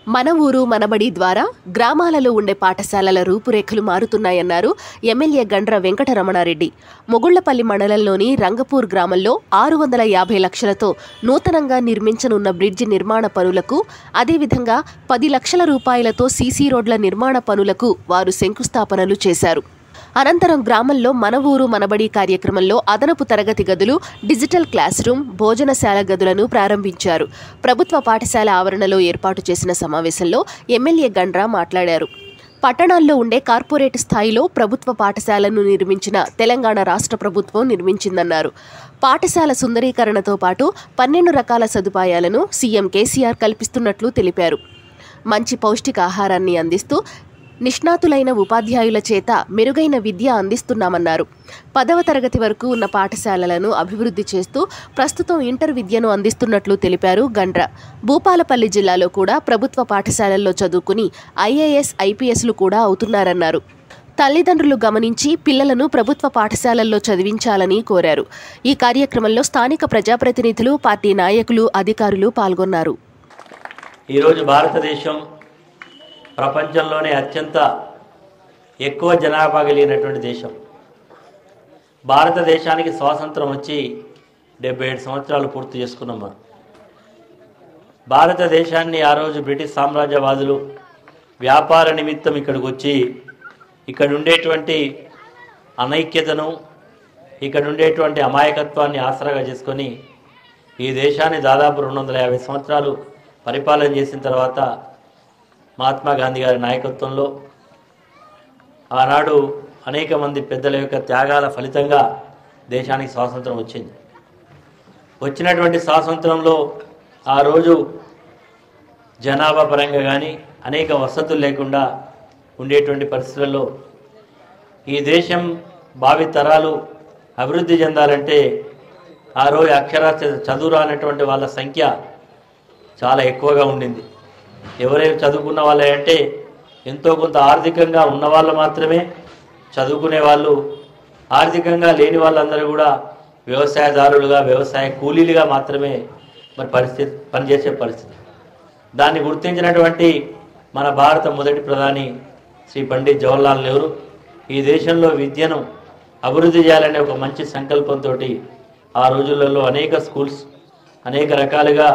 మన ఊరు మనబడి ద్వారా గ్రామాలలో ఉండే పాఠశాలల రూపురేఖలు మారుతున్నాయన్నారు ఎమ్మెల్యే గండ్ర వెంకటరమణారెడ్డి మొగుళ్లపల్లి మండలంలోని రంగపూర్ గ్రామంలో ఆరు వందల యాభై లక్షలతో నూతనంగా నిర్మించనున్న బ్రిడ్జి నిర్మాణ పనులకు అదేవిధంగా పది లక్షల రూపాయలతో సీసీ రోడ్ల నిర్మాణ పనులకు వారు శంకుస్థాపనలు చేశారు అనంతరం గ్రామంలో మన ఊరు మనబడి కార్యక్రమంలో అదనపు తరగతి గదులు డిజిటల్ క్లాస్ రూమ్ భోజనశాల గదులను ప్రారంభించారు ప్రభుత్వ పాఠశాల ఆవరణలో ఏర్పాటు చేసిన సమావేశంలో ఎమ్మెల్యే గండ్రా మాట్లాడారు పట్టణాల్లో ఉండే కార్పొరేట్ స్థాయిలో ప్రభుత్వ పాఠశాలను నిర్మించిన తెలంగాణ రాష్ట్ర ప్రభుత్వం నిర్మించిందన్నారు పాఠశాల సుందరీకరణతో పాటు పన్నెండు రకాల సదుపాయాలను సీఎం కేసీఆర్ కల్పిస్తున్నట్లు తెలిపారు మంచి పౌష్టికాహారాన్ని అందిస్తూ నిష్ణాతులైన ఉపాధ్యాయుల చేత మెరుగైన విద్య అందిస్తున్నామన్నారు పదవ తరగతి వరకు ఉన్న పాఠశాలలను అభివృద్ధి చేస్తూ ప్రస్తుతం ఇంటర్ విద్యను అందిస్తున్నట్లు తెలిపారు గండ్ర భూపాలపల్లి జిల్లాలో కూడా ప్రభుత్వ పాఠశాలల్లో చదువుకుని ఐఏఎస్ ఐపీఎస్లు కూడా అవుతున్నారన్నారు తల్లిదండ్రులు గమనించి పిల్లలను ప్రభుత్వ పాఠశాలల్లో చదివించాలని కోరారు ఈ కార్యక్రమంలో స్థానిక ప్రజాప్రతినిధులు పార్టీ నాయకులు అధికారులు పాల్గొన్నారు ఈరోజు భారతదేశం ప్రపంచంలోనే అత్యంత ఎక్కువ జనాభా కలిగినటువంటి దేశం భారతదేశానికి స్వాతంత్రం వచ్చి డెబ్బై ఏడు సంవత్సరాలు పూర్తి చేసుకున్నాం మనం భారతదేశాన్ని ఆ రోజు బ్రిటిష్ సామ్రాజ్యవాదులు వ్యాపార నిమిత్తం ఇక్కడికి వచ్చి ఇక్కడ ఉండేటువంటి అనైక్యతను ఇక్కడ ఉండేటువంటి అమాయకత్వాన్ని ఆసరాగా చేసుకొని ఈ దేశాన్ని దాదాపు రెండు వందల యాభై సంవత్సరాలు పరిపాలన చేసిన తర్వాత మహాత్మా గాంధీ గారి నాయకత్వంలో ఆనాడు అనేక మంది పెద్దల యొక్క త్యాగాల ఫలితంగా దేశానికి స్వాతంత్రం వచ్చింది వచ్చినటువంటి స్వాతంత్రంలో ఆ రోజు జనాభా పరంగా కానీ అనేక వసతులు లేకుండా ఉండేటువంటి పరిస్థితులలో ఈ దేశం భావి తరాలు అభివృద్ధి చెందాలంటే ఆ రోజు అక్షరాస్యత చదువు రానటువంటి వాళ్ళ సంఖ్య చాలా ఎక్కువగా ఉండింది ఎవరైనా చదువుకున్న వాళ్ళే అంటే ఎంతో కొంత ఆర్థికంగా ఉన్న వాళ్ళు మాత్రమే చదువుకునే వాళ్ళు ఆర్థికంగా లేని వాళ్ళందరూ కూడా వ్యవసాయదారులుగా వ్యవసాయ కూలీలుగా మాత్రమే మరి పరిస్థితి పనిచేసే పరిస్థితి దాన్ని గుర్తించినటువంటి మన భారత మొదటి ప్రధాని శ్రీ పండిత్ జవహర్లాల్ నెహ్రూ ఈ దేశంలో విద్యను అభివృద్ధి చేయాలనే ఒక మంచి సంకల్పంతో ఆ రోజులలో అనేక స్కూల్స్ అనేక రకాలుగా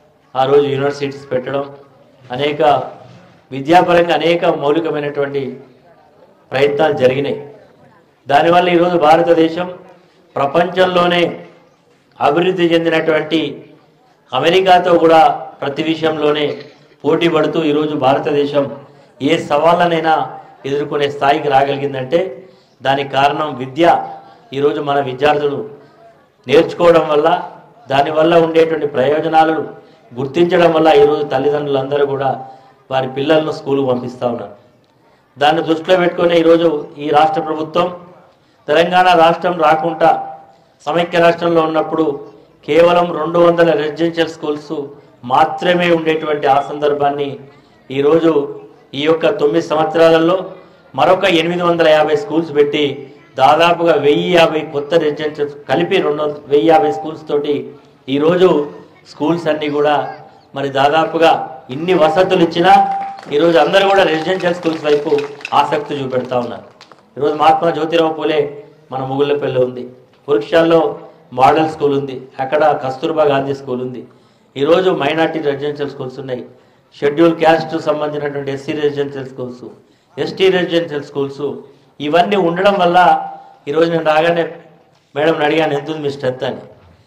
ఆ రోజు యూనివర్సిటీస్ పెట్టడం అనేక విద్యాపరంగా అనేక మౌలికమైనటువంటి ప్రయత్నాలు జరిగినాయి దానివల్ల ఈరోజు భారతదేశం ప్రపంచంలోనే అభివృద్ధి చెందినటువంటి అమెరికాతో కూడా ప్రతి విషయంలోనే పోటీ పడుతూ ఈరోజు భారతదేశం ఏ సవాళ్ళనైనా ఎదుర్కొనే స్థాయికి రాగలిగిందంటే దానికి కారణం విద్య ఈరోజు మన విద్యార్థులు నేర్చుకోవడం వల్ల దానివల్ల ఉండేటువంటి ప్రయోజనాలను గుర్తించడం వల్ల ఈరోజు తల్లిదండ్రులందరూ కూడా వారి పిల్లలను స్కూల్కి పంపిస్తూ ఉన్నారు దాన్ని దృష్టిలో పెట్టుకుని ఈరోజు ఈ రాష్ట్ర ప్రభుత్వం తెలంగాణ రాష్ట్రం రాకుండా సమైక్య రాష్ట్రంలో ఉన్నప్పుడు కేవలం రెండు వందల రెసిడెన్షియల్ స్కూల్స్ మాత్రమే ఉండేటువంటి ఆ సందర్భాన్ని ఈరోజు ఈ యొక్క తొమ్మిది సంవత్సరాలలో మరొక ఎనిమిది వందల యాభై స్కూల్స్ పెట్టి దాదాపుగా వెయ్యి యాభై కొత్త రెసిడెన్షియల్ కలిపి రెండు వందల వెయ్యి యాభై స్కూల్స్ తోటి ఈరోజు స్కూల్స్ అన్నీ కూడా మరి దాదాపుగా ఇన్ని వసతులు ఇచ్చినా ఈరోజు అందరూ కూడా రెసిడెన్షియల్ స్కూల్స్ వైపు ఆసక్తి చూపెడతా ఉన్నారు ఈరోజు మహాత్మా జ్యోతిరావు పూలే మన ముగుళ్ళపల్లి ఉంది పురుక్షాల్లో మోడల్ స్కూల్ ఉంది అక్కడ కస్తూర్బా గాంధీ స్కూల్ ఉంది ఈరోజు మైనార్టీ రెసిడెన్షియల్ స్కూల్స్ ఉన్నాయి షెడ్యూల్ క్యాస్ట్ సంబంధించినటువంటి SC residential schools ST residential schools ఇవన్నీ ఉండడం వల్ల ఈరోజు నేను రాగానే మేడం అడిగాను ఎంత ఉంది మీ స్ట్రెంత్ అని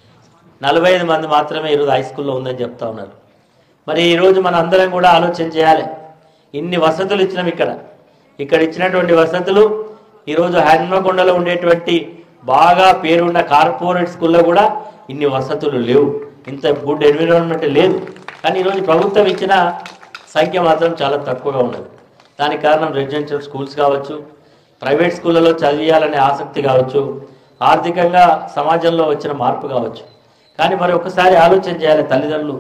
నలభై ఐదు మంది మాత్రమే ఈరోజు హై స్కూల్లో ఉందని చెప్తా ఉన్నారు మరి ఈరోజు మన అందరం కూడా ఆలోచన చేయాలి ఇన్ని వసతులు ఇచ్చినాం ఇక్కడ ఇక్కడ ఇచ్చినటువంటి వసతులు ఈరోజు హన్మకొండలో ఉండేటువంటి బాగా పేరున్న కార్పొరేట్ స్కూల్లో కూడా ఇన్ని వసతులు లేవు ఇంత గుడ్ ఎన్విరాన్మెంట్ లేదు కానీ ఈరోజు ప్రభుత్వం ఇచ్చిన సంఖ్య మాత్రం చాలా తక్కువగా ఉన్నది దానికి కారణం రెసిడెన్షియల్ స్కూల్స్ కావచ్చు ప్రైవేట్ స్కూళ్ళలో చదివియాలనే ఆసక్తి కావచ్చు ఆర్థికంగా సమాజంలో వచ్చిన మార్పు కావచ్చు కానీ మరి ఒకసారి ఆలోచన చేయాలి తల్లిదండ్రులు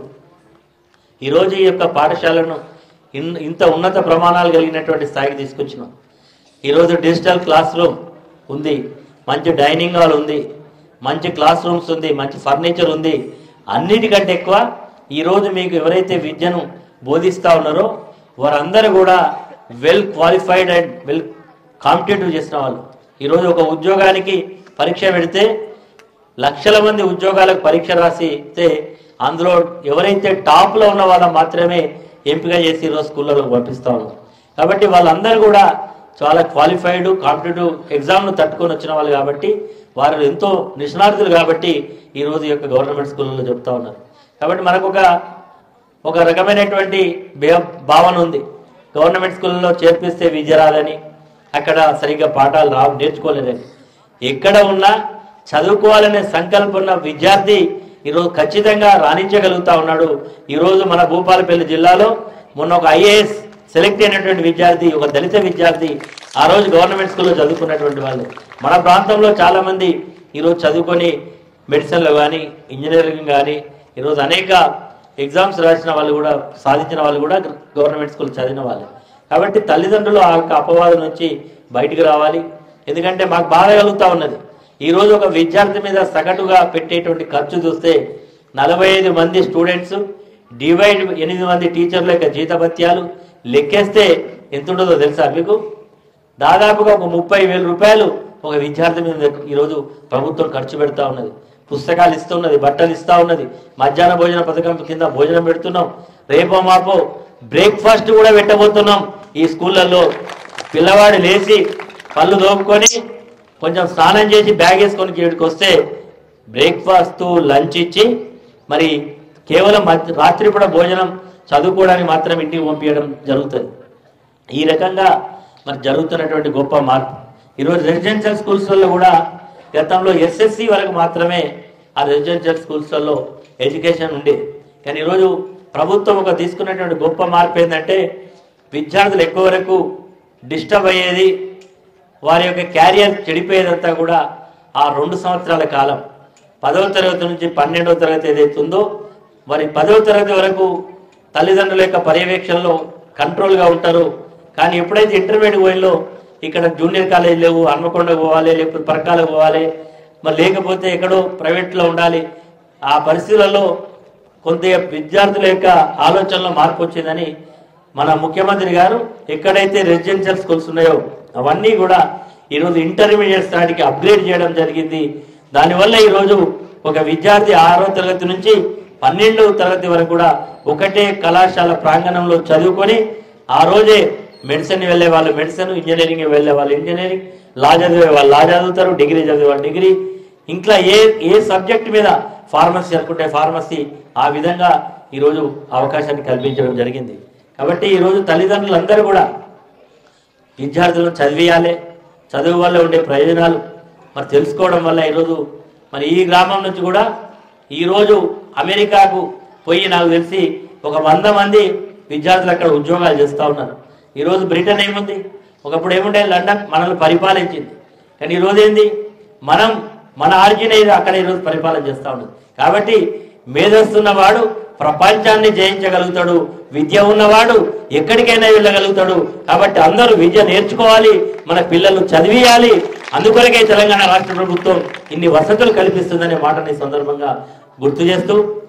ఈరోజు ఈ యొక్క పాఠశాలను ఇన్ ఇంత ఉన్నత ప్రమాణాలు కలిగినటువంటి స్థాయికి తీసుకొచ్చినాం ఈరోజు డిజిటల్ క్లాస్ రూమ్ ఉంది మంచి డైనింగ్ హాల్ ఉంది మంచి క్లాస్ రూమ్స్ ఉంది మంచి ఫర్నిచర్ ఉంది అన్నిటికంటే ఎక్కువ ఈరోజు మీకు ఎవరైతే విద్యను బోధిస్తూ ఉన్నారో వారందరూ కూడా well qualified and well competitive చేసిన వాళ్ళు ఈరోజు ఒక ఉద్యోగానికి పరీక్ష పెడితే లక్షల మంది ఉద్యోగాలకు పరీక్ష రాసితే అందులో ఎవరైతే టాప్లో ఉన్న వాళ్ళని మాత్రమే ఎంపిక చేసి ఈరోజు స్కూళ్ళలో పంపిస్తూ ఉన్నారు కాబట్టి వాళ్ళందరూ కూడా చాలా క్వాలిఫైడ్ కాంపిటేటివ్ ఎగ్జామ్ను తట్టుకొని వచ్చిన వాళ్ళు కాబట్టి వారు ఎంతో నిష్ణార్థులు కాబట్టి ఈరోజు ఈ యొక్క గవర్నమెంట్ స్కూళ్ళలో చెప్తా ఉన్నారు కాబట్టి మనకు ఒక ఒక రకమైనటువంటి భే- భావన ఉంది గవర్నమెంట్ స్కూల్లో చేర్పిస్తే విద్య రాదని అక్కడ సరిగ్గా పాఠాలు రా నేర్చుకోలేదని ఎక్కడ ఉన్నా చదువుకోవాలనే సంకల్పం ఉన్న విద్యార్థి ఈరోజు ఖచ్చితంగా రాణించగలుగుతా ఉన్నాడు ఈరోజు మన భూపాలపల్లి జిల్లాలో మొన్న ఒక ఐఏఎస్ సెలెక్ట్ అయినటువంటి విద్యార్థి ఒక దళిత విద్యార్థి ఆ రోజు గవర్నమెంట్ స్కూల్లో చదువుకున్నటువంటి వాళ్ళు మన ప్రాంతంలో చాలామంది ఈరోజు చదువుకొని మెడిసిన్లో కానీ ఇంజనీరింగ్ కానీ ఈరోజు అనేక ఎగ్జామ్స్ రాసిన వాళ్ళు కూడా సాధించిన వాళ్ళు కూడా గవర్నమెంట్ స్కూల్ చదివిన వాళ్ళే కాబట్టి తల్లిదండ్రులు ఆ యొక్క అపవాదం నుంచి బయటికి రావాలి ఎందుకంటే మాకు బాధ కలుగుతా ఉన్నది ఈరోజు ఒక విద్యార్థి మీద సగటుగా పెట్టేటువంటి ఖర్చు చూస్తే నలభై ఐదు మంది స్టూడెంట్స్ డివైడ్ ఎనిమిది మంది టీచర్ల యొక్క జీతభత్యాలు లెక్కేస్తే ఎంత ఉంటుందో తెలుసా మీకు దాదాపుగా ఒక ముప్పై వేల రూపాయలు ఒక విద్యార్థి మీద ఈరోజు ప్రభుత్వం ఖర్చు పెడతా ఉన్నది పుస్తకాలు ఇస్తున్నది బట్టలు ఇస్తా ఉన్నది మధ్యాహ్న భోజన పథకం కింద భోజనం పెడుతున్నాం రేపో మాపో బ్రేక్ఫాస్ట్ కూడా పెట్టబోతున్నాం ఈ స్కూళ్ళల్లో పిల్లవాడు లేచి పళ్ళు దోపుకొని కొంచెం స్నానం చేసి బ్యాగ్ వేసుకొని ఇక్కడికి వస్తే బ్రేక్ఫాస్ట్ లంచ్ ఇచ్చి మరి కేవలం మధ్య- రాత్రిపూట భోజనం చదువుకోవడానికి మాత్రం ఇంటికి పంపించడం జరుగుతుంది ఈ రకంగా మరి జరుగుతున్నటువంటి గొప్ప మార్పు ఈరోజు రెసిడెన్షియల్ స్కూల్స్లలో కూడా గతంలో ఎస్ఎస్సి వరకు మాత్రమే ఆ రెసిడెన్షియల్ స్కూల్స్లలో ఎడ్యుకేషన్ ఉండేది కానీ ఈరోజు ప్రభుత్వం ఒక తీసుకున్నటువంటి గొప్ప మార్పు ఏంటంటే విద్యార్థులు ఎక్కువ వరకు డిస్టర్బ్ అయ్యేది వారి యొక్క క్యారియర్ చెడిపోయేదంతా కూడా ఆ రెండు సంవత్సరాల కాలం పదవ తరగతి నుంచి పన్నెండవ తరగతి ఏదైతే ఉందో మరి పదవ తరగతి వరకు తల్లిదండ్రుల యొక్క పర్యవేక్షణలో కంట్రోల్గా ఉంటారు కానీ ఎప్పుడైతే ఇంటర్మీడియట్ పోయిలో ఇక్కడ జూనియర్ కాలేజ్ లేవు హన్మకొండ పోవాలి లేకపోతే పరకాలకు పోవాలి మరి లేకపోతే ఎక్కడో ప్రైవేట్లో ఉండాలి ఆ పరిస్థితులలో కొంత విద్యార్థుల యొక్క ఆలోచనలో మార్పు వచ్చిందని మన ముఖ్యమంత్రి గారు ఎక్కడైతే రెసిడెన్షియల్ స్కూల్స్ ఉన్నాయో అవన్నీ కూడా ఈరోజు ఇంటర్మీడియట్ స్థాయికి అప్గ్రేడ్ చేయడం జరిగింది దానివల్ల ఈరోజు ఒక విద్యార్థి ఆరో తరగతి నుంచి పన్నెండవ తరగతి వరకు కూడా ఒకటే కళాశాల ప్రాంగణంలో చదువుకొని ఆ రోజే మెడిసిన్ వెళ్ళే వాళ్ళు మెడిసిన్ ఇంజనీరింగ్ వెళ్ళే వాళ్ళు ఇంజనీరింగ్ లా చదివే వాళ్ళు లా చదువుతారు డిగ్రీ చదివే వాళ్ళు డిగ్రీ ఇంకా ఏ ఏ సబ్జెక్ట్ మీద ఫార్మసీ అనుకుంటే ఫార్మసీ ఆ విధంగా ఈరోజు అవకాశాన్ని కల్పించడం జరిగింది కాబట్టి ఈరోజు తల్లిదండ్రులందరూ కూడా విద్యార్థులను చదివేయాలి చదువు వల్ల ఉండే ప్రయోజనాలు మరి తెలుసుకోవడం వల్ల ఈరోజు మరి ఈ గ్రామం నుంచి కూడా ఈరోజు అమెరికాకు పోయి నాకు తెలిసి ఒక వంద మంది విద్యార్థులు అక్కడ ఉద్యోగాలు చేస్తూ ఉన్నారు ఈరోజు బ్రిటన్ ఏముంది ఒకప్పుడు ఏముండే లండన్ మనల్ని పరిపాలించింది కానీ ఈరోజు ఏంది మనం మన ఆర్జిన్ ఏది అక్కడ ఈరోజు పరిపాలన చేస్తూ ఉన్నది కాబట్టి మేధస్తున్నవాడు ప్రపంచాన్ని జయించగలుగుతాడు విద్య ఉన్నవాడు ఎక్కడికైనా వెళ్ళగలుగుతాడు కాబట్టి అందరూ విద్య నేర్చుకోవాలి మన పిల్లలు చదివియాలి అందుకొరకే తెలంగాణ రాష్ట్ర ప్రభుత్వం ఇన్ని వసతులు కల్పిస్తుందనే మాటని ఈ సందర్భంగా గుర్తు చేస్తూ